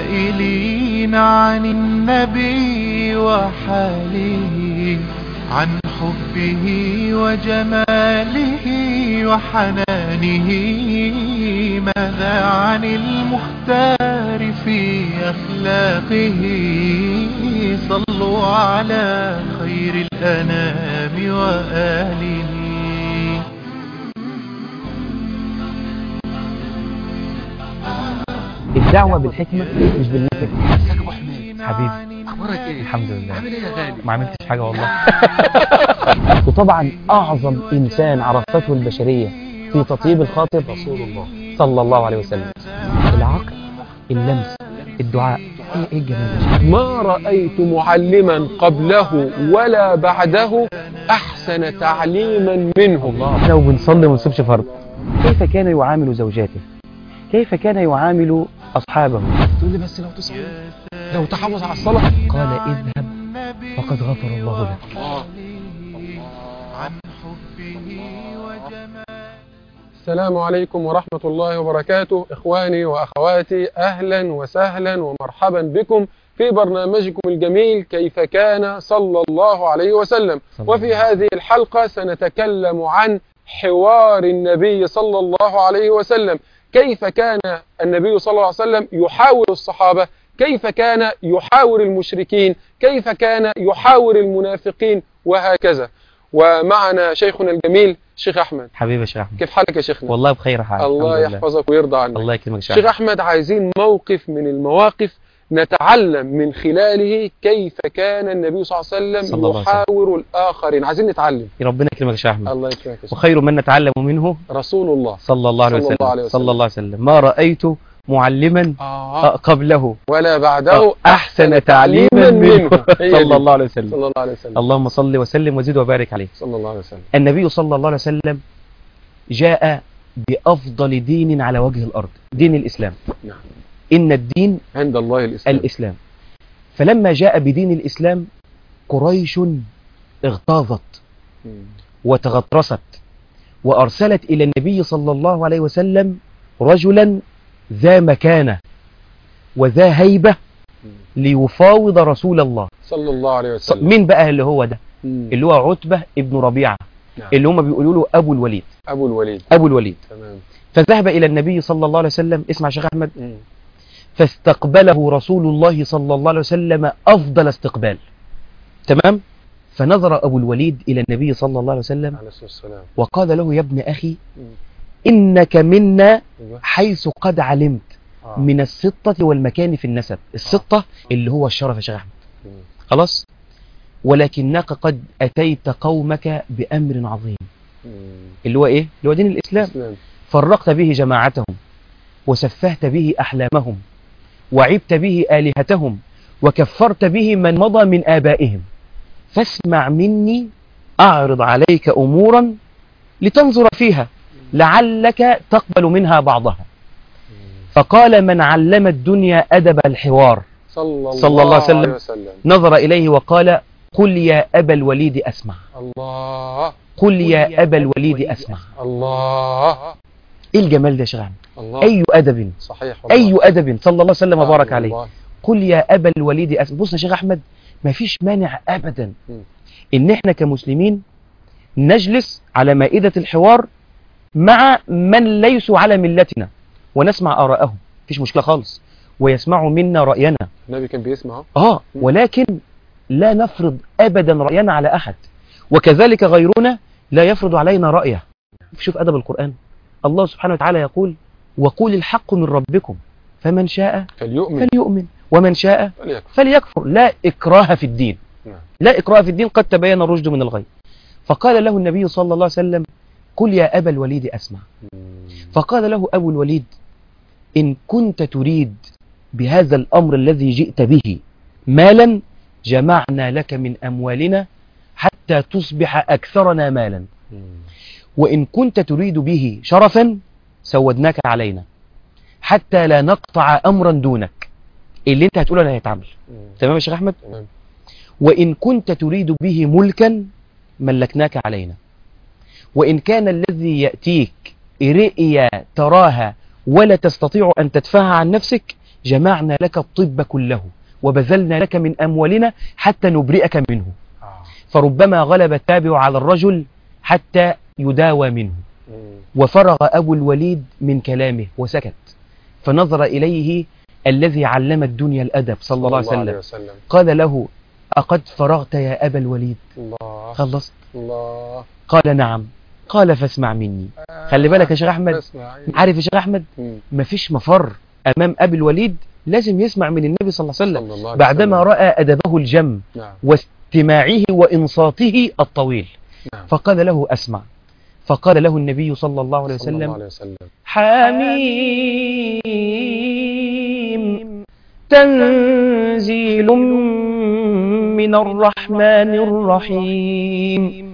سائلين عن النبي وحاله عن حبه وجماله وحنانه ماذا عن المختار في أخلاقه صلوا على خير الأنام وآله الدعوة بالحكمة مش بالنكد ازيك يا ابو حميد حبيبي اخبارك ايه الحمد لله عامل ايه يا غالي ما عملتش حاجة والله وطبعا أعظم إنسان عرفته البشرية في تطيب الخاطر رسول الله صلى الله عليه وسلم العقل اللمس الدعاء ايه ايه الجمال ده ما رأيت معلما قبله ولا بعده أحسن تعليما منه احنا وبنصلي وما نسيبش فرض كيف كان يعامل زوجاته كيف كان يعامل أصحابه تقول لي بس لو تصلي لو تحافظ على الصلاة قال اذهب فقد غفر الله لك الله عن حبه وجماله السلام عليكم ورحمة الله وبركاته إخواني وأخواتي أهلا وسهلا ومرحبا بكم في برنامجكم الجميل كيف كان صلى الله عليه وسلم صلى وفي الله. هذه الحلقة سنتكلم عن حوار النبي صلى الله عليه وسلم كيف كان النبي صلى الله عليه وسلم يحاور الصحابة كيف كان يحاور المشركين كيف كان يحاور المنافقين وهكذا ومعنا شيخنا الجميل شيخ أحمد حبيبي يا شيخ أحمد كيف حالك يا شيخنا والله بخير حال الله الحمد لله. يحفظك ويرضى عنك الله يكرمك يا شيخ شيخ أحمد. أحمد عايزين موقف من المواقف نتعلم من خلاله كيف كان النبي صلى الله عليه صلى وسلم الله عليه وسلم. يحاور الآخرين عايزين نتعلم ربنا يكرمك يا شيخ أحمد الله يكرمك يا شيخ. وخير من نتعلم منه رسول الله صلى الله عليه صلى وسلم الله عليه وسلم. صلى الله عليه وسلم ما رأيت معلما آه. قبله ولا بعده أحسن تعليما منه هي صلى دي. الله عليه وسلم صلى الله عليه وسلم اللهم صل وسلم وزد وبارك عليه صلى الله عليه وسلم النبي صلى الله عليه وسلم جاء بأفضل دين على وجه الأرض دين الإسلام نعم إن الدين عند الله الإسلام الإسلام فلما جاء بدين الإسلام قريش اغتاظت مم. وتغطرست وأرسلت إلى النبي صلى الله عليه وسلم رجلا ذا مكانة وذا هيبة ليفاوض رسول الله صلى الله عليه وسلم مين بقى اللي هو ده مم. اللي هو عتبة ابن ربيعة نعم. اللي هم بيقولوا له أبو الوليد أبو الوليد أبو الوليد تمام فذهب إلى النبي صلى الله عليه وسلم اسمع يا شيخ أحمد مم. فاستقبله رسول الله صلى الله عليه وسلم أفضل استقبال تمام فنظر أبو الوليد إلى النبي صلى الله عليه وسلم عليه الصلاة والسلام وقال له يا ابن أخي مم. إنك منا أيوة. حيث قد علمت آه. من السطة والمكان في النسب السطة اللي هو الشرف يا شيخ أحمد مم. خلاص ولكنك قد أتيت قومك بأمر عظيم مم. اللي هو إيه اللي هو دين الإسلام إسلام. فرقت به جماعتهم وسفهت به أحلامهم وعبت به آلهتهم وكفرت به من مضى من آبائهم فاسمع مني أعرض عليك أمورا لتنظر فيها لعلك تقبل منها بعضها فقال من علم الدنيا أدب الحوار صلى الله, صلى الله عليه وسلم. عليه وسلم نظر إليه وقال قل يا أبا الوليد أسمع الله قل يا أبا الوليد أسمع الله إيه الجمال ده يا شيخ أحمد؟ الله أي أدب صحيح والله. أي أدب صلى الله عليه وسلم وبارك آه عليه والله. قل يا أبا الوليد أسمع بص يا شيخ أحمد ما فيش مانع أبدا مم. إن إحنا كمسلمين نجلس على مائدة الحوار مع من ليسوا على ملتنا ونسمع آراءهم مفيش مشكلة خالص ويسمعوا منا رأينا النبي كان بيسمع آه ولكن لا نفرض أبدا رأينا على أحد وكذلك غيرنا لا يفرض علينا رأيه شوف أدب القرآن الله سبحانه وتعالى يقول وقول الحق من ربكم فمن شاء فليؤمن فليؤمن ومن شاء فليكفر فليكفر لا إكراه في الدين نعم. لا إكراه في الدين قد تبين الرشد من الغي فقال له النبي صلى الله عليه وسلم قل يا أبا الوليد أسمع مم. فقال له أبو الوليد إن كنت تريد بهذا الأمر الذي جئت به مالا جمعنا لك من أموالنا حتى تصبح أكثرنا مالا مم. وإن كنت تريد به شرفا سودناك علينا حتى لا نقطع أمرا دونك اللي انت هتقوله انا هيتعمل مم. تمام يا شيخ أحمد تمام وإن كنت تريد به ملكا ملكناك علينا وإن كان الذي يأتيك رئيا تراها ولا تستطيع أن تدفعها عن نفسك جمعنا لك الطب كله وبذلنا لك من أموالنا حتى نبرئك منه آه. فربما غلب التابع على الرجل حتى يداوى منه مم. وفرغ أبو الوليد من كلامه وسكت فنظر إليه الذي علم الدنيا الأدب صلى الله عليه وسلم وسلم قال له أقد فرغت يا أبا الوليد الله خلصت الله قال نعم قال فاسمع مني خلي بالك يا شيخ أحمد اسمع عارف يا شيخ أحمد مم. مفيش مفر أمام أبي الوليد لازم يسمع من النبي صلى الله عليه وسلم صلى الله عليه بعدما وسلم. رأى أدبه الجم نعم واستماعه وإنصاته الطويل نعم. فقال له أسمع فقال له النبي صلى الله عليه صلى الله وسلم عليه وسلم حميم تنزيل من الرحمن الرحيم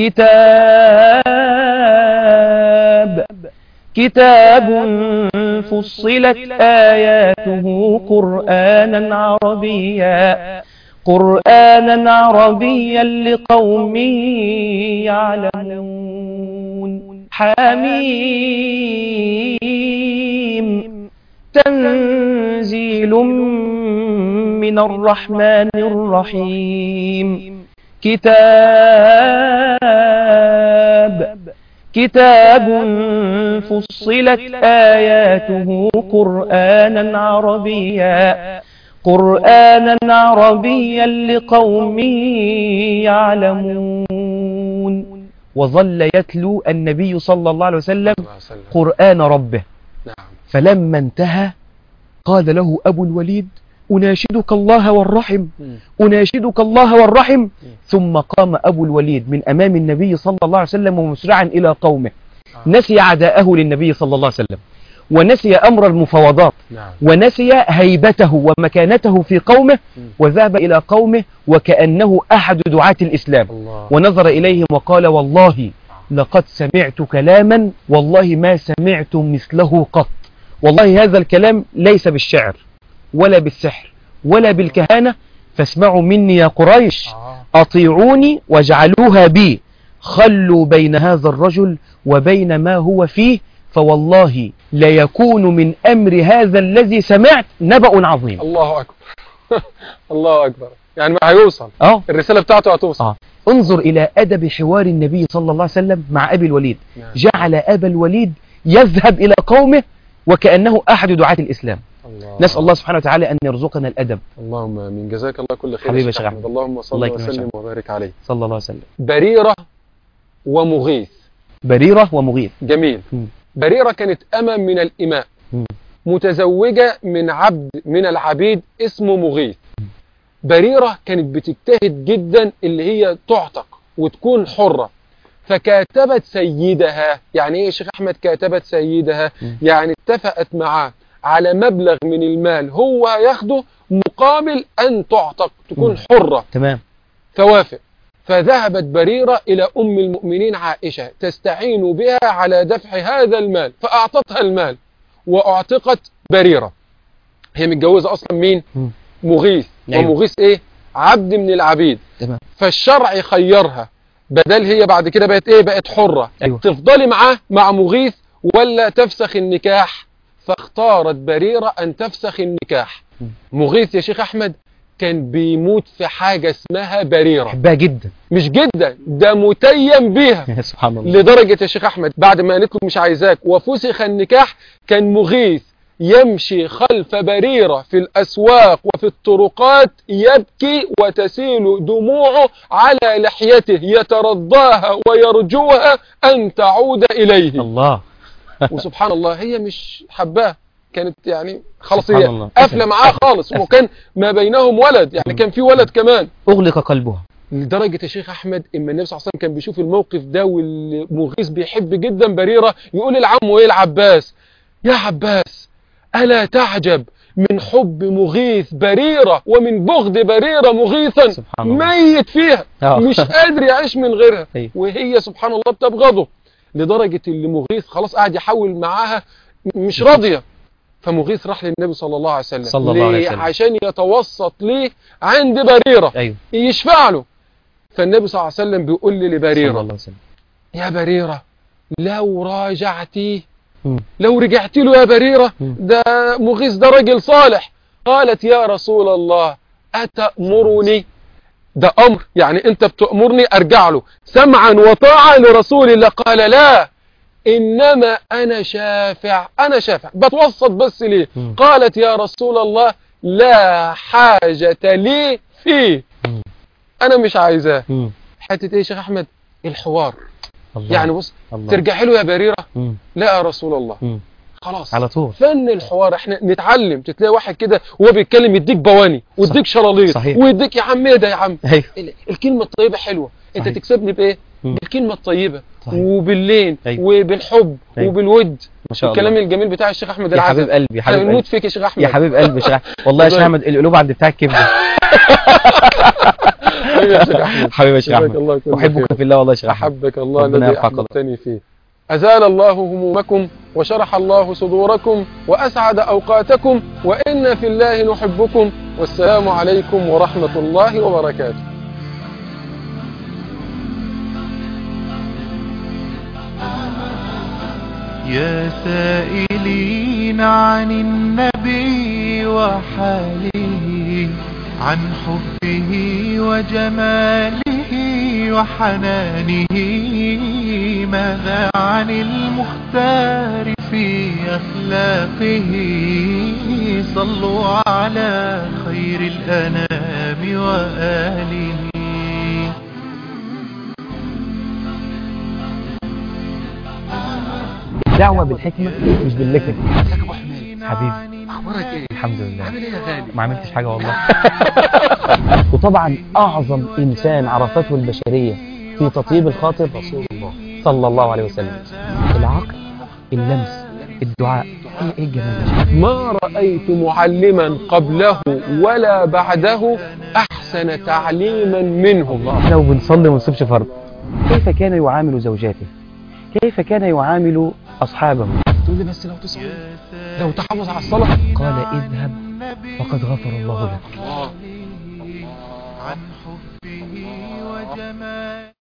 كتاب كتاب فصلت آياته قرآنا عربيا قرآنا عربيا لقوم يعلمون حميم تنزيل من الرحمن الرحيم كتاب كتاب فصلت آياته قرآنا عربيا قرآنا عربيا لقوم يعلمون وظل يتلو النبي صلى الله عليه وسلم صلى الله عليه وسلم. قرآن ربه نعم فلما انتهى قال له أبو الوليد أناشدك الله والرحم مم. أناشدك الله والرحم ثم قام أبو الوليد من أمام النبي صلى الله عليه وسلم ومسرعا إلى قومه آه. نسي عداءه للنبي صلى الله عليه وسلم ونسي أمر المفاوضات نعم ونسي هيبته ومكانته في قومه مم. وذهب إلى قومه وكأنه أحد دعاة الإسلام الله ونظر إليهم وقال والله لقد سمعت كلاما والله ما سمعت مثله قط والله هذا الكلام ليس بالشعر ولا بالسحر ولا بالكهانة فاسمعوا مني يا قريش آه. أطيعوني واجعلوها بي خلوا بين هذا الرجل وبين ما هو فيه فوالله ليكون من أمر هذا الذي سمعت نبأ عظيم الله أكبر الله أكبر يعني ما هيوصل اه الرسالة بتاعته هتوصل آه. انظر إلى أدب حوار النبي صلى الله عليه وسلم مع أبي الوليد نعم. جعل أبا الوليد يذهب إلى قومه وكأنه أحد دعاة الإسلام الله نسأل الله سبحانه وتعالى أن يرزقنا الأدب اللهم امين جزاك الله كل خير حبيبي يا يا شيخ شيخ احمد اللهم صل الله يكرمك يا وسلم شيخ. وبارك عليه صلى الله عليه وسلم بريرة ومغيث بريرة ومغيث جميل مم. بريرة كانت أمم من الإماء مم. متزوجة من عبد من العبيد اسمه مغيث بريرة كانت بتجتهد جدا اللي هي تعتق وتكون حرة فكاتبت سيدها يعني ايه يا شيخ احمد كاتبت سيدها مم. يعني اتفقت معاه على مبلغ من المال هو ياخده مقابل ان تعتق تكون مم. حرة تمام فوافق فذهبت بريرة إلى أم المؤمنين عائشة تستعين بها على دفع هذا المال فأعطتها المال وأعتقت بريرة هي متجوزة أصلا مين؟ مم. مغيث أيوة. ومغيث إيه؟ عبد من العبيد تمام فالشرع خيرها بدل هي بعد كده بقت إيه؟ بقت حرة أيوة. تفضلي معاه مع مغيث ولا تفسخ النكاح فاختارت بريرة أن تفسخ النكاح مم. مغيث يا شيخ أحمد كان بيموت في حاجة اسمها بريرة بحبها جدا مش جدا ده متيم بيها سبحان الله لدرجة يا شيخ أحمد بعد ما قالت له مش عايزاك وفسخ النكاح كان مغيث يمشي خلف بريرة في الأسواق وفي الطرقات يبكي وتسيل دموعه على لحيته يترضاها ويرجوها أن تعود إليه الله وسبحان الله هي مش حباه كانت يعني خلاص سبحان هي الله. قافله معاه خالص وكان ما بينهم ولد يعني كان في ولد كمان أغلق قلبها لدرجة يا شيخ أحمد إما النبي صلى الله عليه وسلم كان بيشوف الموقف ده والمغيث بيحب جدا بريرة يقول لعمه إيه العباس يا عباس ألا تعجب من حب مغيث بريرة ومن بغض بريرة مغيثا سبحان الله. ميت فيها آه. مش قادر يعيش من غيرها أيوة. وهي سبحان الله بتبغضه لدرجة اللي مغيث خلاص قاعد يحاول معاها مش راضية فمغيث راح للنبي صلى الله عليه وسلم صلى الله عليه ليه؟ وسلم. عشان يتوسط ليه عند بريرة أيوه يشفع له فالنبي صلى الله عليه وسلم بيقول لي صلى لبريرة الله عليه وسلم يا بريرة لو راجعتي مم. لو رجعت له يا بريرة مم. ده مغيث ده راجل صالح قالت يا رسول الله أتأمرني ده أمر يعني أنت بتأمرني أرجع له سمعا وطاعة لرسول الله قال لا إنما أنا شافع أنا شافع بتوسط بس ليه مم. قالت يا رسول الله لا حاجة لي فيه مم. أنا مش عايزاه مم. حتة إيه يا شيخ أحمد الحوار الله. يعني بص الله. ترجع له يا بريرة مم. لا يا رسول الله مم. خلاص على طول فن الحوار احنا نتعلم تلاقي واحد كده وهو بيتكلم يديك بواني ويديك شلاليط صحيح. ويديك يا عم ايه ده يا عم ايوه ال- الكلمه الطيبه حلوه انت صحيح. تكسبني بايه مم. بالكلمه الطيبه صحيح. وباللين أيوة. وبالحب أيوة. وبالود ما شاء الكلام الله الجميل بتاع الشيخ احمد يا حبيب العزب قلبي يا احنا حبيب بنموت قلبي فيك يا شيخ احمد يا حبيب قلبي يا شيخ والله يا شيخ والله. احمد القلوب عند بتاع الكبده حبيبي يا شيخ احمد حبيبي يا شيخ جزاك احمد الله كل خير. احبك في الله والله يا شيخ احمد احبك الله ربنا الذي يرفعك الله. احببتني فيه أزال الله همومكم وشرح الله صدوركم وأسعد أوقاتكم وإن في الله نحبكم والسلام عليكم ورحمة الله وبركاته يا سائلين عن النبي وحاله عن حبه وجماله وحنانه ماذا عن المختار في أخلاقه صلوا على خير الأنام وآله الدعوة بالحكمة مش باللكنة حبيبي أخبارك إيه؟ الحمد لله عامل إيه يا غالي؟ ما عملتش حاجة والله وطبعا أعظم إنسان عرفته البشرية في تطيب الخاطر رسول الله صلى الله عليه وسلم العقل اللمس الدعاء ايه ايه الجمال ده يا شيخ؟ ما رأيت معلما قبله ولا بعده أحسن تعليما منه احنا وبنصلي وما نسيبش فرض كيف كان يعامل زوجاته كيف كان يعامل أصحابه تقول لي بس لو تصلي لو تحافظ على الصلاة قال اذهب فقد غفر الله لك الله عن حبه وجماله